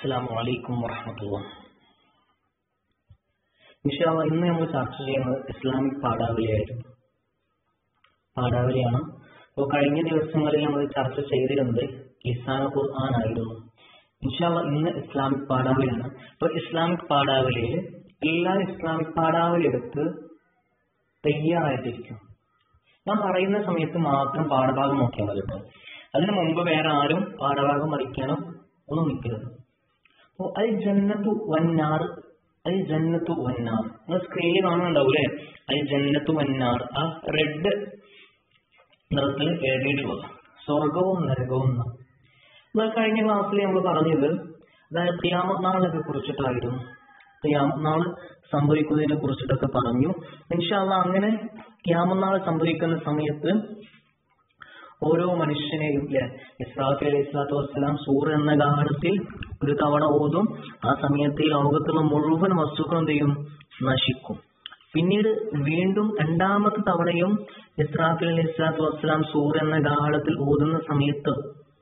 അസ്സാം വലൈക്കും വറഹമത്തുള്ള ഇൻഷാല്ല ഇന്ന് നമ്മൾ ചർച്ച ചെയ്യുന്നത് ഇസ്ലാമിക് പാഠാവലിയായിരുന്നു പാഠാവലിയാണ് അപ്പോൾ കഴിഞ്ഞ ദിവസങ്ങളിൽ നമ്മൾ ചർച്ച ചെയ്തിരുന്നത് ലിസാന ഖുർആൻ ആയിരുന്നു ഇൻഷാല്ല ഇന്ന് ഇസ്ലാമിക് പാഠാവലിയാണ് അപ്പോൾ ഇസ്ലാമിക് പാഠാവലിയിൽ എല്ലാ ഇസ്ലാമിക് പാഠാവലി എടുത്ത് തയ്യാറായിട്ടിരിക്കും ഞാൻ പറയുന്ന സമയത്ത് മാത്രം പാഠഭാഗം നോക്കിയാൽ മതി കേട്ടോ അതിനു മുമ്പ് വേറെ ആരും പാഠഭാഗം പഠിക്കാനോ ഒന്നും നിൽക്കരുത് അപ്പോൾ അത് ജന്നത്തു വന്നാർ അത് ജന്നത്തു വന്നാർ നിങ്ങൾ സ്ക്രീനിൽ കാണുന്നുണ്ടാവൂലേ അത് ജന്നത്തു വന്നാർ ആ റെഡ് നിറത്തിൽ എഴുതിയിട്ടുള്ളത് സ്വർഗവും നരകവും എന്നാ. എന്നാൽ കഴിഞ്ഞ ക്ലാസ്സിൽ നമ്മൾ പറഞ്ഞത് അതായത് ഖിയാമത്ത് നാളിനെ കുറിച്ചിട്ടായിരുന്നു ഖിയാമത്ത് നാൾ സംഭവിക്കുന്നതിനെ കുറിച്ചിട്ടൊക്കെ പറഞ്ഞു ഇൻഷാല്ല അങ്ങനെ ഖിയാമത്ത് നാൾ സംഭവിക്കുന്ന സമയത്ത് ഓരോ മനുഷ്യനെയും ഇല്ലേ ഇസ്രാഫി അലൈഹി സ്വലാത്തു വസ്സലാം സൂർ എന്ന ഗാഠത്തിൽ ഒരു തവണ ഓതും ആ സമയത്ത് ഈ ലോകത്തുള്ള മുഴുവൻ വസ്തുക്കളും എന്ത് ചെയ്യും നശിക്കും പിന്നീട് വീണ്ടും രണ്ടാമത്തെ തവണയും ഇസ്രാഫി അലൈഹി സ്വലാത്തു വസ്സലാം സൂർ എന്ന ഗാഠത്തിൽ ഓതുന്ന സമയത്ത്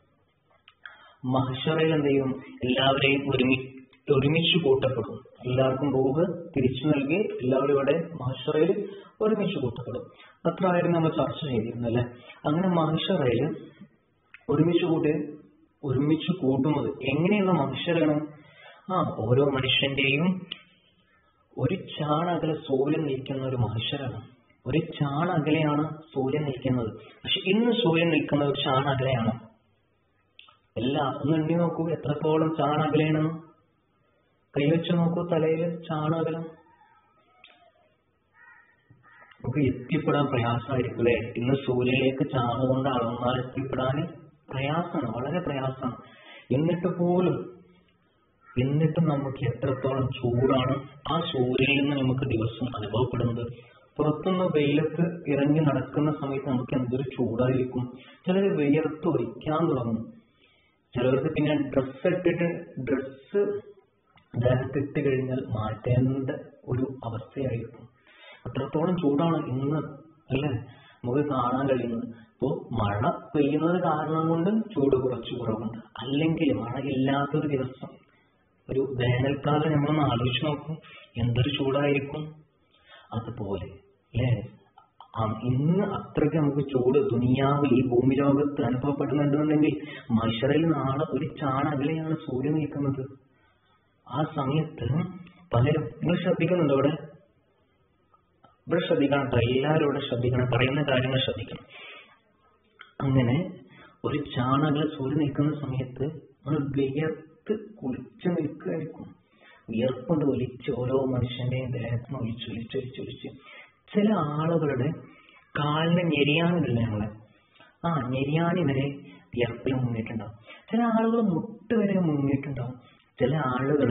മഹഷറയിൽ എന്ത് ചെയ്യും എല്ലാവരെയും ഒരുമി ഒരുമിച്ച് കൂട്ടപ്പെടും എല്ലാവർക്കും റൂഹ് തിരിച്ചു നൽകി എല്ലാവരും ഇവിടെ മഹഷറയിൽ ഒരുമിച്ച് കൂട്ടപ്പെടും അത്ര ആയിരുന്നു നമ്മൾ ചർച്ച ചെയ്തിരുന്നത് അല്ലെ അങ്ങനെ മഹഷറയിൽ ഒരുമിച്ച് കൂട്ടി ഒരുമിച്ച് കൂട്ടുന്നത് എങ്ങനെയുള്ള മനുഷ്യരാണ് ആ ഓരോ മനുഷ്യന്റെയും ഒരു ചാണകലെ സൂര്യൻ നിൽക്കുന്ന ഒരു മനുഷ്യരാണ് ഒരു ചാണകലെയാണ് സൂര്യൻ നിൽക്കുന്നത് പക്ഷെ ഇന്ന് സൂര്യൻ നിൽക്കുന്നത് ഒരു ചാണകലെയാണ് എല്ലാ ഒന്ന് എണ്ണി നോക്കൂ എത്രത്തോളം ചാണകലയാണെന്ന് കൈവച്ച് നോക്കൂ തലയിൽ ചാണകലം നമുക്ക് എത്തിപ്പെടാൻ പ്രയാസമായിരിക്കും അല്ലെ ഇന്ന് സൂര്യനിലേക്ക് ചാണുകൊണ്ട് അളന്നാൽ എത്തിപ്പെടാൻ പ്രയാസമാണ് വളരെ പ്രയാസമാണ് എന്നിട്ട് പോലും എന്നിട്ടും നമുക്ക് എത്രത്തോളം ചൂടാണ് ആ സൂര്യനിൽ നിന്ന് നമുക്ക് ദിവസം അനുഭവപ്പെടുന്നത് പുറത്തുനിന്ന് വെയിലത്ത് ഇറങ്ങി നടക്കുന്ന സമയത്ത് നമുക്ക് എന്തൊരു ചൂടായിരിക്കും ചിലർ വിയർത്ത് ഒഴിക്കാൻ തുടങ്ങും ചിലർക്ക് പിന്നെ ഡ്രസ്സ് ഇട്ടിട്ട് ഡ്രസ്സ് ദേഹത്തിട്ട് കഴിഞ്ഞാൽ മാറ്റേണ്ട ഒരു അവസ്ഥയായിരിക്കും അത്രത്തോളം ചൂടാണ് ഇന്ന് അല്ലേ നമുക്ക് കാണാൻ കഴിയുന്നത് ഇപ്പോ മഴ പെയ്യുന്നത് കാരണം കൊണ്ട് ചൂട് കുറച്ച് കുറവുണ്ട് അല്ലെങ്കിൽ മഴയില്ലാത്തൊരു ദിവസം ഒരു വേനൽക്കാലം നമ്മളൊന്ന് ആലോചിച്ച് നോക്കും എന്തൊരു ചൂടായിരിക്കും അതുപോലെ അല്ലേ ആ ഇന്ന് അത്രയ്ക്ക് നമുക്ക് ചൂട് ദുനിയാവ് ഈ ഭൂമി ലോകത്ത് അനുഭവപ്പെടുന്നുണ്ടെന്നുണ്ടെങ്കിൽ മനുഷ്യരിൽ നാളെ ഒരു ചാണകലെയാണ് സൂര്യൻ നിൽക്കുന്നത് ആ സമയത്ത് പലരും നിങ്ങൾ ശ്രദ്ധിക്കുന്നുണ്ടോ ഇവിടെ ഇവിടെ ശ്രദ്ധിക്കണം കേട്ടോ എല്ലാവരും ഇവിടെ ശ്രദ്ധിക്കണം പറയുന്ന കാര്യങ്ങൾ ശ്രദ്ധിക്കണം അങ്ങനെ ഒരു ചാണക സൂര്യൻ നിൽക്കുന്ന സമയത്ത് നമ്മൾ വിയർത്ത് കുളിച്ച് നിൽക്കുകയായിരിക്കും വിയർപ്പുണ്ട് ഒലിച്ച് ഓരോ മനുഷ്യന്റെയും ദേഹത്തിന് ഒലിച്ച് ഒലിച്ച് ഒലിച്ച് ഒലിച്ച് ചില ആളുകളുടെ കാലിന്റെ ഞെരിയാണില്ല ഞങ്ങളെ ആ ഞെരിയാണി വരെ വിയർപ്പിൽ മുങ്ങിയിട്ടുണ്ടാവും ചില ആളുകൾ മുട്ട് വരെ മുങ്ങിയിട്ടുണ്ടാവും ചില ആളുകൾ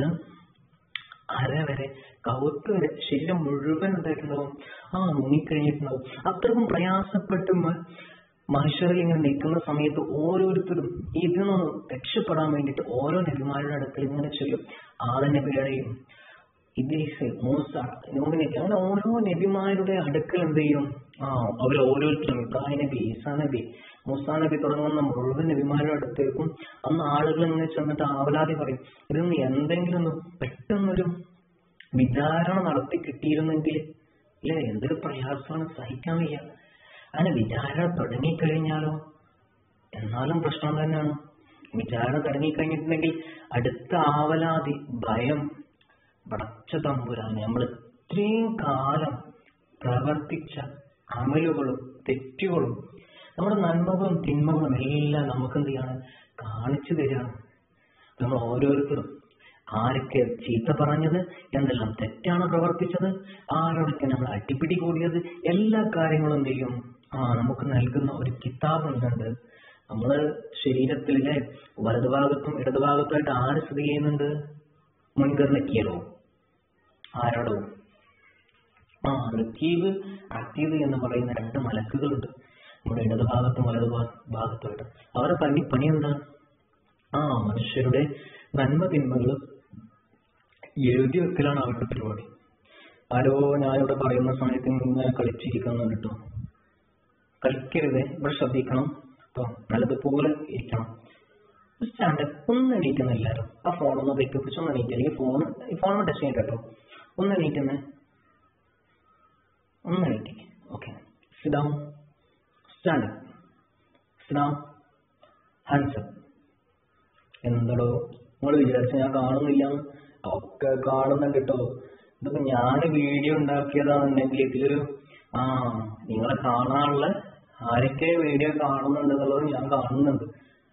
അര വരെ കവുത്ത് വരെ ശരീരം മുഴുവൻ എന്തായിട്ടുണ്ടാവും ആ മുങ്ങിക്കഴിഞ്ഞിട്ടുണ്ടാവും അത്രക്കും പ്രയാസപ്പെട്ട് മനുഷ്യരിൽ ഇങ്ങനെ നിൽക്കുന്ന സമയത്ത് ഓരോരുത്തരും ഇതിൽ നിന്ന് രക്ഷപ്പെടാൻ വേണ്ടിയിട്ട് ഓരോ നബിമാരുടെ അടുത്ത് ഇങ്ങനെ ചെല്ലും ആദൻ നബിയുടെയും ഇദ്രീസ് മൂസ നൂഹ് നബി അങ്ങനെ ഓരോ നബിമാരുടെ അടുക്കൽ എന്ത് ചെയ്യും ആ അവർ ഓരോരുത്തരും ഇബ്രാഹിം നബി ഈസാ നബി മൂസാ നബി തുടങ്ങുന്ന മുഴുവൻ നബിമാരുടെ അടുത്തേക്കും അന്ന് ആളുകൾ ഇങ്ങനെ ചെന്നിട്ട് ആവലാതി പറയും ഇതൊന്ന് എന്തെങ്കിലും ഒന്ന് പെട്ടെന്നൊരു വിചാരണ നടത്തി കിട്ടിയിരുന്നെങ്കിൽ അല്ലേ എന്തൊരു പ്രയാസമാണ് സഹിക്കാൻ വയ്യ അങ്ങനെ വിചാരണ തുടങ്ങിക്കഴിഞ്ഞാലോ എന്നാലും പ്രശ്നം തന്നെയാണ് വിചാരണ തുടങ്ങിക്കഴിഞ്ഞിട്ടുണ്ടെങ്കിൽ അടുത്ത ആവലാതി ഭയം പടച്ച തമ്പുരാൻ നമ്മൾ ഇത്രയും കാലം പ്രവർത്തിച്ച അമലുകളും തെറ്റുകളും നമ്മുടെ നന്മകളും തിന്മകളും എല്ലാം നമുക്ക് എന്ത് ചെയ്യാണ് കാണിച്ചു തരികയാണ് നമ്മൾ ഓരോരുത്തരും ആരൊക്കെ ചീത്ത പറഞ്ഞത് എന്തെല്ലാം തെറ്റാണ് പ്രവർത്തിച്ചത് ആരോടൊക്കെ നമ്മൾ അടിപിടി കൂടിയത് എല്ലാ കാര്യങ്ങളും എന്ത് ചെയ്യും ആ നമുക്ക് നൽകുന്ന ഒരു കിതാബ് എന്തുണ്ട് നമ്മള് ശരീരത്തിലെ വലതുഭാഗത്തും ഇടതുഭാഗത്തുമായിട്ട് ആര് സ്ഥിതി ചെയ്യുന്നുണ്ട് മുൻകർ നക്കിയതോ ആരോടോ ആ റക്കീബ് അക്കീബ് എന്ന് പറയുന്ന രണ്ട് മലക്കുകളുണ്ട് നമ്മുടെ ഇടതുഭാഗത്തും വലതു ഭാഗത്തുമായിട്ട് അവരുടെ പണി പണി എന്താ ആ മനുഷ്യരുടെ നന്മ തിന്മകൾ എഴുതി വെക്കലാണ് അവരുടെ പരിപാടി ആരോ ഞാൻ ഇവിടെ പറയുന്ന സമയത്ത് ഇങ്ങനെ കളിച്ചിരിക്കുന്നു കേട്ടോ കളിക്കരുത് ഇവിടെ ശ്രദ്ധിക്കണം കേട്ടോ നല്ലതുപോലെ ഇരിക്കണം സ്റ്റാൻഡ് ഒന്ന് എണീക്കുന്ന എല്ലാവരും ആ ഫോൺ ഒന്ന് വെക്കി പിടിച്ച് ഒന്ന് എണീക്കുക അല്ലെങ്കിൽ ഫോൺ ഈ ഫോൺ ടച്ച് ചെയ്യണ്ട കേട്ടോ ഒന്ന് എണീക്കുന്നേ ഒന്ന് എണീറ്റി okay sit down stand sit down hands എന്തടോ നിങ്ങൾ വിചാരിച്ച ഞാൻ കാണുന്നില്ല ഒക്കെ കാണുന്നുണ്ട് കേട്ടോ ഇതിപ്പോ ഞാൻ വീഡിയോ ഉണ്ടാക്കിയതാണെന്നുണ്ടെങ്കിൽ ഇതിലൊരു ആ നിങ്ങളെ കാണാനുള്ള ആരൊക്കെ വീഡിയോ കാണുന്നുണ്ട് എന്നുള്ളത് ഞാൻ കാണുന്നുണ്ട്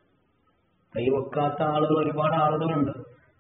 കൈ വെക്കാത്ത ആളുകൾ ഒരുപാട് ആളുകളുണ്ട്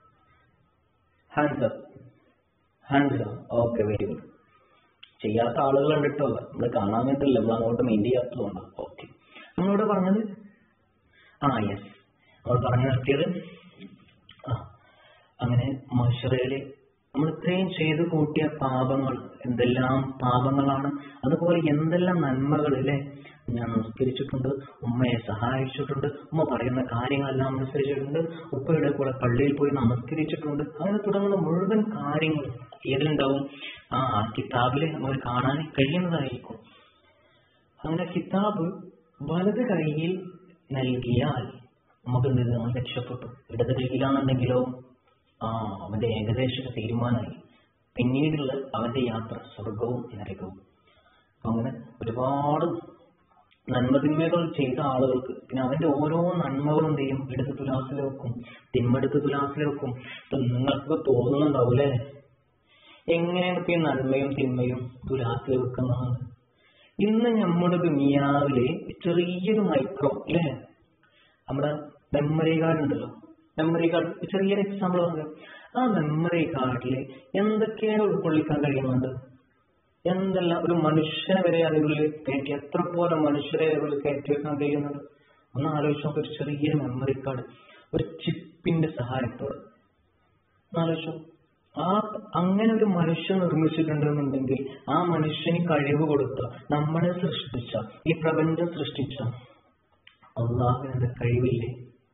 hands up hands okay very good ചെയ്യാത്ത ആളുകളുണ്ട് കേട്ടോ നമ്മൾ കാണാൻ പറ്റില്ല നമ്മൾ അങ്ങോട്ട് മെയിൻ ചെയ്യാത്തതുകൊണ്ട് ഓക്കെ നമ്മളിവിടെ പറഞ്ഞത് ആ യെസ് നമ്മൾ പറഞ്ഞു നിർത്തിയത് ആ അങ്ങനെ മഷറയില് നമ്മൾ ഇത്രയും ചെയ്തു കൂട്ടിയ പാപങ്ങൾ എന്തെല്ലാം പാപങ്ങളാണ് അതുപോലെ എന്തെല്ലാം നന്മകൾ അല്ലേ ഞാൻ നമസ്കരിച്ചിട്ടുണ്ട് ഉമ്മയെ സഹായിച്ചിട്ടുണ്ട് ഉമ്മ പറയുന്ന കാര്യങ്ങളെല്ലാം അനുസരിച്ചിട്ടുണ്ട് ഉപ്പയുടെ കൂടെ പള്ളിയിൽ പോയി നമസ്കരിച്ചിട്ടുണ്ട് അങ്ങനെ തുടങ്ങുന്ന മുഴുവൻ കാര്യങ്ങളും ഏതിലുണ്ടാവും ആ കിതാബില് നമുക്ക് കാണാൻ കഴിയുന്നതായിരിക്കും അങ്ങനെ കിതാബ് വലത് കൈയിൽ നൽകിയാൽ നമുക്ക് എന്ത് ചെയ്തു? അവൻ രക്ഷപ്പെട്ടു ഇടത് കൈയിലാണെന്നുണ്ടെങ്കിലോ ആ അവന്റെ ഏകദേശ തീരുമാനമായി പിന്നീടുള്ള അവന്റെ യാത്ര സ്വർഗവും നരകവും അങ്ങനെ ഒരുപാട് നന്മതിന്മകൾ ചെയ്ത ആളുകൾക്ക് പിന്നെ അവന്റെ ഓരോ നന്മകളും എന്ത് ചെയ്യും ഇടത് തുലാസിൽ വെക്കും തിന്മെടുത്ത് തുലാസിൽ വെക്കും ഇപ്പൊ നിങ്ങൾക്ക് തോന്നുന്നുണ്ടാവും അല്ലേ എങ്ങനെയാണ് ഇപ്പൊ ഈ നന്മയും തിന്മയും തുലാസിൽ വെക്കുന്നതാണ് ഇന്ന് നമ്മുടെ ദുനിയാവില് ചെറിയൊരു മൈക്രോ അല്ലേ നമ്മുടെ മെമ്മറി കാർഡ് ഉണ്ടല്ലോ മെമ്മറി കാർഡ് ചെറിയൊരു എക്സാമ്പിൾ പറഞ്ഞു ആ മെമ്മറി കാർഡിൽ എന്തൊക്കെയാണ് ഉൾക്കൊള്ളിക്കാൻ കഴിയുന്നുണ്ട് എന്തെല്ലാം ഒരു മനുഷ്യനെ വരെ അതിനുള്ളിൽ കയറ്റി എത്ര പോലെ മനുഷ്യരെ അതിനുള്ളിൽ കയറ്റി വെക്കാൻ കഴിയുന്നുണ്ട് ഒന്ന് ആലോചിച്ച് നോക്ക് ഒരു ചെറിയ മെമ്മറി കാർഡ് ഒരു ചിപ്പിന്റെ സഹായത്തോടെ ഒന്ന് ആലോചിച്ചു ആ അങ്ങനെ ഒരു മനുഷ്യൻ നിർമ്മിച്ചിട്ടുണ്ടെന്നുണ്ടെങ്കിൽ ആ മനുഷ്യന് കഴിവ് കൊടുത്ത നമ്മളെ സൃഷ്ടിച്ച ഈ പ്രപഞ്ചം സൃഷ്ടിച്ച അള്ളാഹുവിന്റെ കഴിവില്ലേ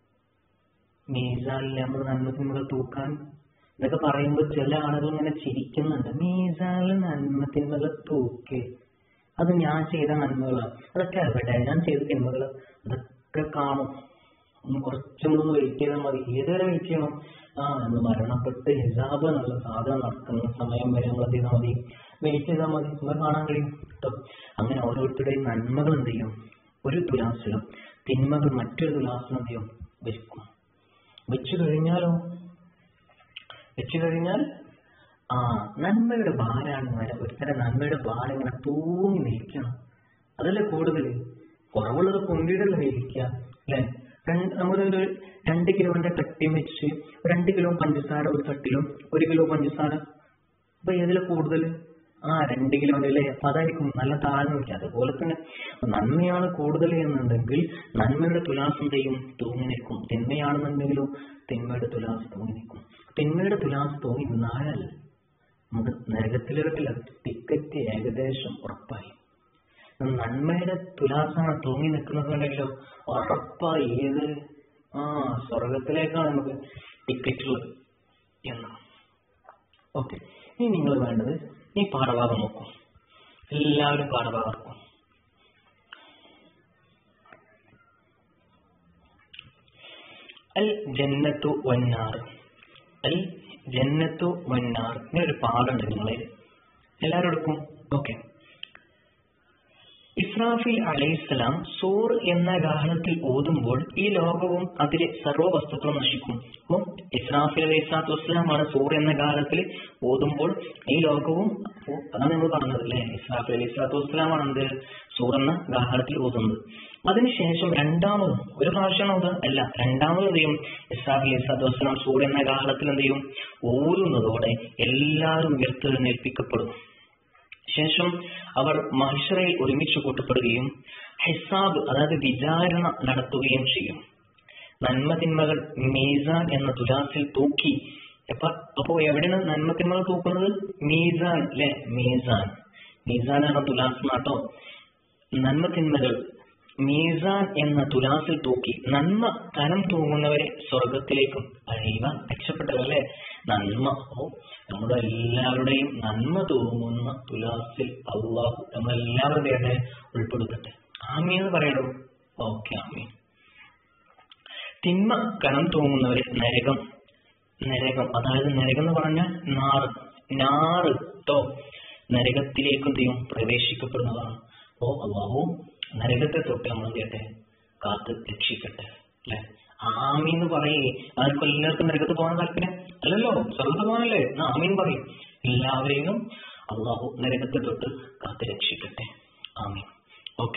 മീസാലിൽ നമ്മൾ നന്മത്തിന്മകൾ തൂക്കാൻ ഇതൊക്കെ പറയുമ്പോൾ ചില ആളുകൾ ഇങ്ങനെ ചിരിക്കുന്നുണ്ട് മീസാലിൽ നന്മത്തിന്മകൾ തൂക്ക് അത് ഞാൻ ചെയ്ത നന്മകളാണ് അതൊക്കെ എവിടെ ഞാൻ ചെയ്ത തിന്മകൾ അതൊക്കെ കാണും ഒന്ന് കുറച്ചും കൂടെ ഒന്ന് വെയിറ്റ് ചെയ്താൽ മതി ഏതുവരെ വെയിറ്റ് ചെയ്യണം ആ ഒന്ന് മരണപ്പെട്ട് ഹിസാബ് എന്നുള്ള സാധനം നടക്കുന്ന സമയം വരെ നമ്മൾ എന്ത് ചെയ്താൽ മതി വെയിറ്റ് ചെയ്താൽ മതി നമ്മൾ കാണാൻ കഴിയും കേട്ടോ അങ്ങനെ ഓരോരുത്തരുടെയും നന്മകൾ എന്ത് ചെയ്യും ഒരു തുലാസിലും തിന്മകൾ മറ്റൊരു തുലാസിലും എന്ത് ചെയ്യും വെക്കും വെച്ചു കഴിഞ്ഞാലോ വെച്ചു കഴിഞ്ഞാൽ ആ നന്മയുടെ ഭാരാണ് വരെ ഒരുത്തരം നന്മയുടെ ഭാരം ഇങ്ങനെ തൂങ്ങി നിൽക്കണം അതല്ലേ കൂടുതൽ കുറവുള്ളത് പൊന്തിയിടല്ലേ ഇരിക്കുക അല്ലെ നമ്മളൊരു രണ്ട് കിലോന്റെ തട്ടി വെച്ച് രണ്ട് കിലോ പഞ്ചസാര ഒരു തട്ടിലും ഒരു കിലോ പഞ്ചസാര അപ്പൊ ഏതിലെ കൂടുതൽ ആ രണ്ട് കിലോന്റെ അല്ലേ അപ്പൊ അതായിരിക്കും നല്ല താഴ്ന്നു നിൽക്കുക അതുപോലെ തന്നെ നന്മയാണ് കൂടുതൽ എന്നുണ്ടെങ്കിൽ നന്മയുടെ തുലാസം ചെയ്യും തൂങ്ങി നിൽക്കും തിന്മയാണെന്നുണ്ടെങ്കിലോ തിന്മയുടെ തുലാസ് തൂങ്ങി നിൽക്കും തിന്മയുടെ തുലാസ് തൂങ്ങി നിന്നാൽ നമുക്ക് നരകത്തിലേക്കുള്ള ടിക്കറ്റ് ഏകദേശം ഉറപ്പായി നന്മയുടെ തുലാസാണ് തൂങ്ങി നിൽക്കുന്നതുകൊണ്ടല്ലോ ഉറപ്പായി ഏത് ആ സ്വർഗത്തിലേക്കാണ് നമുക്ക് ടിക്കറ്റ് ഉള്ളത് എന്ന് ഓക്കെ ഇനി നിങ്ങൾ വേണ്ടത് ഈ പാഠഭാഗം നോക്കും എല്ലാവരും പാഠഭാഗം നോക്കും അൽ ജന്നത്തു വന്നാർ അൽ ജന്നത്തു വന്നാർ ഇങ്ങനെ ഒരു പാടുണ്ട് നിങ്ങളെ എല്ലാവരും എടുക്കും ഓക്കെ ഇസ്രാഫിൽ അലൈഹിസ്സലാം സൂർ എന്ന ഗാനത്തിൽ ഓതുമ്പോൾ ഈ ലോകവും അതിലെ സർവ്വ വസ്തുക്കളും നശിക്കും അപ്പോൾ ഇസ്രാഫിൽ അലൈഹി സ്വലാത്തു വസ്സലാമാണ് സൂർ എന്ന ഗാനത്തിൽ ഓതുമ്പോൾ ഈ ലോകവും അപ്പോ അതാണ് നമ്മൾ പറഞ്ഞത് അല്ലേ ഇസ്രാഫിൽ അലൈഹി സ്വലാത്തു വസ്സലാമാണ് എന്ത് സൂർ എന്ന ഗാനത്തിൽ ഓതുന്നത് അതിനുശേഷം രണ്ടാമതും ഒരു പ്രാവശ്യം അത് അല്ല രണ്ടാമത് എന്ത് ചെയ്യും ഇസ്രാഫിൽ അലൈഹി സ്വലാത്തു വസ്സലാം സൂർ എന്ന ഗാനത്തിൽ എന്ത് ചെയ്യും ഓതുന്നതോടെ എല്ലാവരും ഉയർത്തെഴുന്നേൽപ്പിക്കപ്പെടും ശേഷം അവർ മഹിഷറയിൽ ഒരുമിച്ച് കൂട്ടപ്പെടുകയും ഹിസാബ് അതായത് വിചാരണ നടത്തുകയും ചെയ്യും നന്മതിന്മകൾ മീസാൻ എന്ന തുലാസിൽ തൂക്കി അപ്പൊ അപ്പോ എവിടെയാണ് നന്മതിന്മകൾ തൂക്കുന്നത് മീസാൻ അല്ലെ മീസാൻ മീസാൻ എന്ന തുലാസ് നാട്ടോ നന്മതിന്മകൾ മീസാൻ എന്ന തുലാസിൽ തൂക്കി നന്മ തരം തൂങ്ങുന്നവരെ സ്വർഗത്തിലേക്കും അഴിവ രക്ഷപ്പെട്ടതല്ലേ നന്മ ഓ നമ്മുടെ എല്ലാവരുടെയും നന്മ തൂങ്ങുന്ന തുലാസിൽ അള്ളാഹു നമ്മളെല്ലാവരുടെയും ഉൾപ്പെടുത്തട്ടെ ആമീൻ എന്ന് പറയണോ ഓക്കെ ആമീൻ തിന്മ കനം തൂങ്ങുന്നവരെ നരകം നരകം അതായത് നരകം എന്ന് പറഞ്ഞാൽ നാറ് നാറ് ട്ടോ നരകത്തിലേക്ക് എന്ത് ചെയ്യും പ്രവേശിക്കപ്പെടുന്നതാണ് അപ്പോ അള്ളാഹു നരകത്തെ തൊട്ട് നമ്മൾ എന്ത് ചെയ്യട്ടെ കാത്ത് രക്ഷിക്കട്ടെ അല്ലെ ആമീൻ എന്ന് പറയേ ആർക്കും എല്ലാവർക്കും നരകത്ത് പോകാൻ താല്പര്യം അല്ലല്ലോ സ്വർഗത്ത് പോകാനല്ലേ എന്നാ ആമീൻ പറയും എല്ലാവരെയും അള്ളാഹു നരകത്തെ തൊട്ട് കാത്ത് രക്ഷിക്കട്ടെ ആമീൻ ഓക്കെ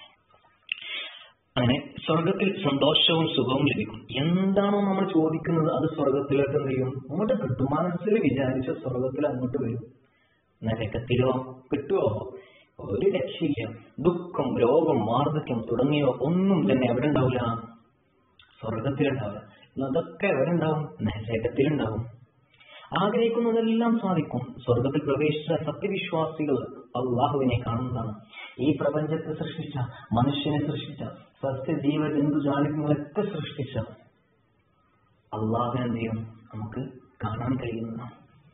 അങ്ങനെ സ്വർഗത്തിൽ സന്തോഷവും സുഖവും ലഭിക്കും എന്താണോ നമ്മൾ ചോദിക്കുന്നത് അത് സ്വർഗത്തിലേക്ക് എന്ത് ചെയ്യും അങ്ങോട്ട് കിട്ടും മനസ്സിൽ വിചാരിച്ച സ്വർഗത്തിൽ അങ്ങോട്ട് വരും നരകത്തിലോ കിട്ടുമോ ഒരു രക്ഷയില്ല ദുഃഖം രോഗം വാർദ്ധക്യം തുടങ്ങിയവ ഒന്നും തന്നെ എവിടെ ഉണ്ടാവില്ല സ്വർഗത്തിലുണ്ടാവില്ല അതൊക്കെ എവിടെ ഉണ്ടാവും നരകത്തിലുണ്ടാവും ആഗ്രഹിക്കുന്നതെല്ലാം സാധിക്കും സ്വർഗത്തിൽ പ്രവേശിച്ച സത്യവിശ്വാസികൾ അള്ളാഹുവിനെ കാണുന്നതാണ് ഈ പ്രപഞ്ചത്തെ സൃഷ്ടിച്ച മനുഷ്യനെ സൃഷ്ടിച്ച സത്യജീവ ജന്തുജാലങ്ങളൊക്കെ സൃഷ്ടിച്ച അള്ളാഹുവിനെ എന്ത് ചെയ്യും നമുക്ക് കാണാൻ കഴിയുന്നതാണ്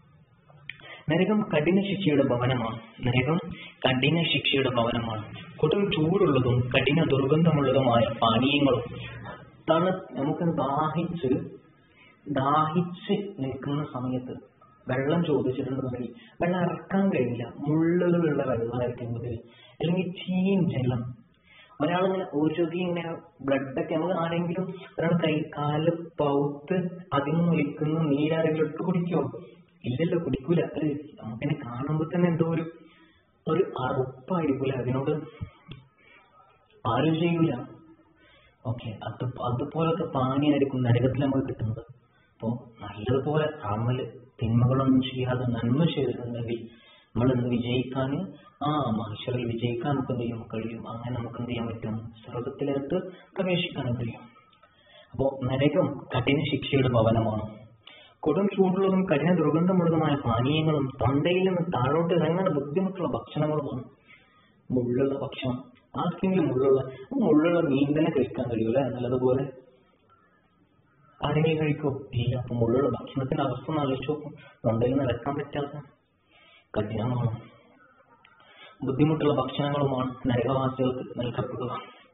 നരകം കഠിന ശിക്ഷയുടെ ഭവനമാണ് നരകം കഠിന ശിക്ഷയുടെ ഭവനമാണ് കൊടും ചൂടുള്ളതും കഠിന ദുർഗന്ധമുള്ളതുമായ പാനീയങ്ങളും തണു നമുക്ക് ദാഹിച്ച് ദാഹിച്ച് നിൽക്കുന്ന സമയത്ത് വെള്ളം ചോദിച്ചിട്ടുണ്ടെന്നുണ്ടെങ്കിൽ വെള്ളം ഇറക്കാൻ കഴിയില്ല മുള്ളുകളുള്ള വെള്ളമായിരിക്കുമ്പോൾ അല്ലെങ്കിൽ ചീൻ ജലം ഒരാളിങ്ങനെ ഒരുതി ഇങ്ങനെ ബ്ലഡൊക്കെ നമുക്ക് ആരെങ്കിലും ഒരാൾ കൈ കാല് പൗത്ത് അതിൽ നിന്ന് ഒലിക്കുന്ന നീരാരെങ്കിലും ഇട്ട് കുടിക്കോ ഇല്ലല്ലോ കുടിക്കൂല അത് നമുക്കിനെ കാണുമ്പോൾ തന്നെ എന്തോ ഒരു ഒരു അറുപ്പായിരിക്കൂല അതിനോട് ആരും ചെയ്യൂല ഓക്കെ അത് അതുപോലത്തെ പാനിയായിരിക്കും നരകത്തിൽ നമുക്ക് കിട്ടുന്നത് അപ്പോ നല്ലതുപോലെ അമല് തിന്മകളൊന്നും ചെയ്യാതെ നന്മ ചെയ്തിട്ടുണ്ടെങ്കിൽ നമ്മൾ എന്ത് വിജയിക്കാൻ ആ മനുഷ്യരിൽ വിജയിക്കാൻ നമുക്ക് എന്ത് ചെയ്യാൻ കഴിയും അങ്ങനെ നമുക്ക് എന്ത് ചെയ്യാൻ പറ്റും സ്വർഗത്തിലേക്ക് പ്രവേശിക്കാനും കഴിയും അപ്പോ നരകം കഠിന ശിക്ഷയുടെ ഭവനമാണ് കൊടും ചൂടുള്ളതും കഠിന ദുർഗന്ധമുള്ളതുമായ പാനീയങ്ങളും തൊണ്ടയിൽ നിന്ന് താഴോട്ട് ഇറങ്ങാൻ ബുദ്ധിമുട്ടുള്ള ഭക്ഷണങ്ങളുമാണ് മുള്ളുള്ള ഭക്ഷണം ആർക്കെങ്കിലും മുള്ളുള്ള മുള്ളുള്ള മീൻ തന്നെ കഴിക്കാൻ കഴിയൂല നല്ലതുപോലെ ആരെങ്കിലും കഴിക്കോ ഇല്ല അപ്പൊ മുള്ളുള്ള ഭക്ഷണത്തിന്റെ അവസ്ഥ ഒന്ന് ആലോചിച്ച് നോക്കും തൊണ്ടയിൽ നടക്കാൻ പറ്റാത്ത കഠിനമാണ് ബുദ്ധിമുട്ടുള്ള ഭക്ഷണങ്ങളുമാണ് നരകവാസികൾക്ക് നൽകപ്പെടുക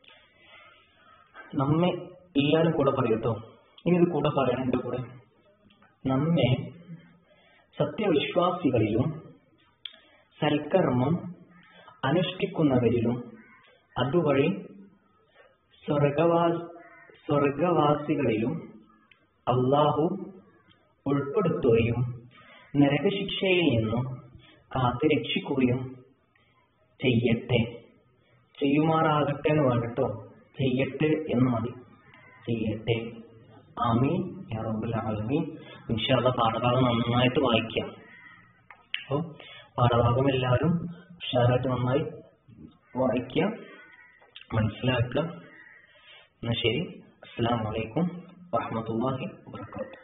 നമ്മെ എല്ലാവരും കൂടെ പറയട്ടോ ഇനി ഇത് കൂടെ പറയണം എന്റെ കൂടെ നമ്മെ സത്യവിശ്വാസികളിലും സൽക്കർമ്മം അനുഷ്ഠിക്കുന്നവരിലും അതുവഴി സ്വർഗവാ സ്വർഗവാസികളിലും അള്ളാഹു ഉൾപ്പെടുത്തുകയും നരകശിക്ഷയിൽ നിന്നും കാത്തു രക്ഷിക്കുകയും ചെയ്യട്ടെ ചെയ്യുമാറാകട്ടെ എന്ന് വേണ്ടട്ടോ ചെയ്യട്ടെ എന്ന് മതി ചെയ്യട്ടെ ആമീൻ യാ റബ്ബുൽ ആലമീൻ ഇൻഷാല്ല പാഠഭാഗം നന്നായിട്ട് വായിക്കാം അപ്പോൾ പാഠഭാഗം എല്ലാവരും ഉഷാറായിട്ട് നന്നായി വായിക്കുക മനസ്സിലാക്കുക എന്നാ ശരി അസ്സാം വലൈക്കും വാഹമത്തല്ലാഹി വാത്തു